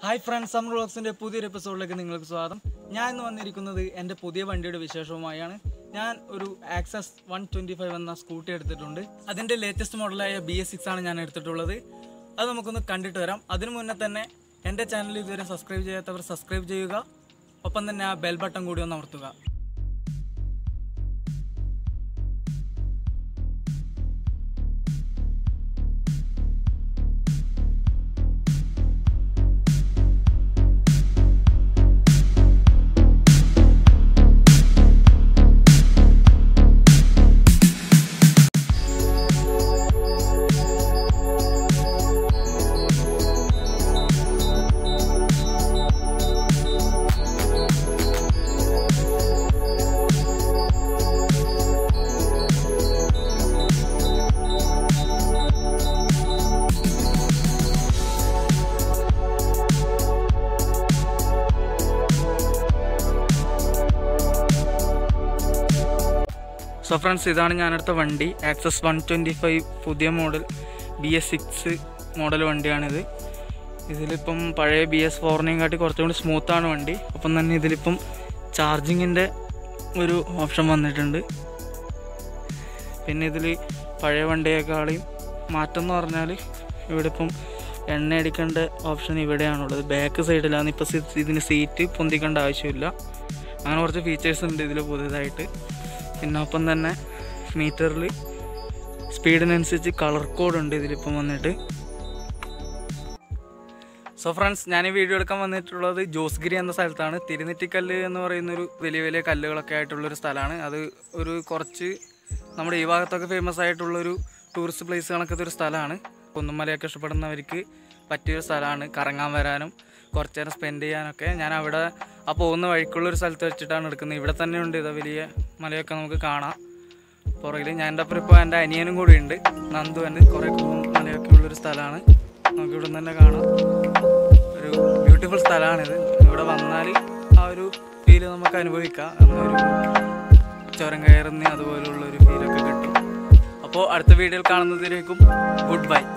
hi friends summer വ്ളോഗ്സിൻ്റെ പുതിയൊരു എപ്പിസോഡിലേക്ക് നിങ്ങൾക്ക് സ്വാഗതം ഞാൻ ഇന്ന് വന്നിരിക്കുന്നത് എൻ്റെ പുതിയ വണ്ടിയുടെ വിശേഷവുമായാണ് ഞാൻ ഒരു ആക്സസ് വൺ ട്വൻറ്റി ഫൈവ് എന്ന സ്കൂട്ടി എടുത്തിട്ടുണ്ട് അതിൻ്റെ ലേറ്റസ്റ്റ് മോഡലായ ബി എസ് സിക്സ് ആണ് ഞാൻ എടുത്തിട്ടുള്ളത് അത് നമുക്കൊന്ന് കണ്ടിട്ട് വരാം അതിനു മുന്നേ തന്നെ എൻ്റെ ചാനൽ ഇതുവരെ സബ്സ്ക്രൈബ് ചെയ്യാത്തവർ സബ്സ്ക്രൈബ് ചെയ്യുക ഒപ്പം തന്നെ ആ ബെൽ ബട്ടൺ കൂടി ഒന്ന് അമർത്തുക സോ ഫ്രണ്ട്സ് ഇതാണ് ഞാനെടുത്ത വണ്ടി ആക്സസ് വൺ ട്വൻറ്റി ഫൈവ് പുതിയ model B S six model വണ്ടിയാണിത് ഇതിലിപ്പം പഴയ ബി എസ് ഫോറിനെയും കാട്ടി കുറച്ചും കൂടി സ്മൂത്താണ് വണ്ടി അപ്പം തന്നെ ഇതിലിപ്പം ചാർജിങ്ങിൻ്റെ ഒരു ഓപ്ഷൻ വന്നിട്ടുണ്ട് പിന്നെ ഇതിൽ പഴയ വണ്ടിയേക്കാളെയും മാറ്റം എന്ന് പറഞ്ഞാൽ ഇവിടെ ഇപ്പം എണ്ണ അടിക്കേണ്ട ഓപ്ഷൻ ഇവിടെയാണുള്ളത് ബാക്ക് സൈഡിലാണ് ഇപ്പോൾ ഇതിന് സീറ്റ് പൊന്തിക്കേണ്ട ആവശ്യമില്ല അങ്ങനെ കുറച്ച് ഫീച്ചേഴ്സ് ഉണ്ട് ഇതിൽ പുതിയതായിട്ട് പിന്നെ ഒപ്പം തന്നെ മീറ്ററിൽ സ്പീഡിനനുസരിച്ച് കളർ കോഡ് ഉണ്ട് ഇതിലിപ്പം വന്നിട്ട് സോ ഫ്രണ്ട്സ് ഞാൻ ഈ വീഡിയോ എടുക്കാൻ വന്നിട്ടുള്ളത് ജോസ്ഗിരി എന്ന സ്ഥലത്താണ് തിരുനെറ്റിക്കല്ല് എന്ന് പറയുന്നൊരു വലിയ വലിയ കല്ലുകളൊക്കെ ആയിട്ടുള്ളൊരു സ്ഥലമാണ് അത് ഒരു കുറച്ച് നമ്മുടെ ഈ ഭാഗത്തൊക്കെ ഫേമസ് ആയിട്ടുള്ളൊരു ടൂറിസ്റ്റ് പ്ലേസ് കണക്കത്തെ ഒരു സ്ഥലമാണ് കുന്നുമലയൊക്കെ ഇഷ്ടപ്പെടുന്നവർക്ക് പറ്റിയൊരു സ്ഥലമാണ് കറങ്ങാൻ വരാനും കുറച്ച് നേരം സ്പെൻഡ് ചെയ്യാനൊക്കെ ഞാൻ അവിടെ ആ പോകുന്ന വഴിക്കുള്ളൊരു സ്ഥലത്ത് വെച്ചിട്ടാണ് എടുക്കുന്നത് ഇവിടെ തന്നെ ഉണ്ട് ഇത് വലിയ മലയൊക്കെ നമുക്ക് കാണാം പുറകിൽ ഞാൻ എൻ്റെ ഒപ്പം ഇപ്പോൾ എൻ്റെ അനിയനും കൂടി ഉണ്ട് നന്ദു എന്ന് കുറേ കുന്നും മലയൊക്കെ ഉള്ളൊരു സ്ഥലമാണ് നമുക്ക് ഇവിടെ നിന്ന് തന്നെ കാണാം ഒരു ബ്യൂട്ടിഫുൾ സ്ഥലമാണിത് ഇവിടെ വന്നാൽ ആ ഒരു ഫീല് നമുക്ക് അനുഭവിക്കാം എന്നൊരു ചുരം കയറുന്ന അതുപോലുള്ള ഒരു ഫീലൊക്കെ കിട്ടും അപ്പോൾ അടുത്ത വീഡിയോയിൽ കാണുന്നതിലേക്കും ഗുഡ് ബൈ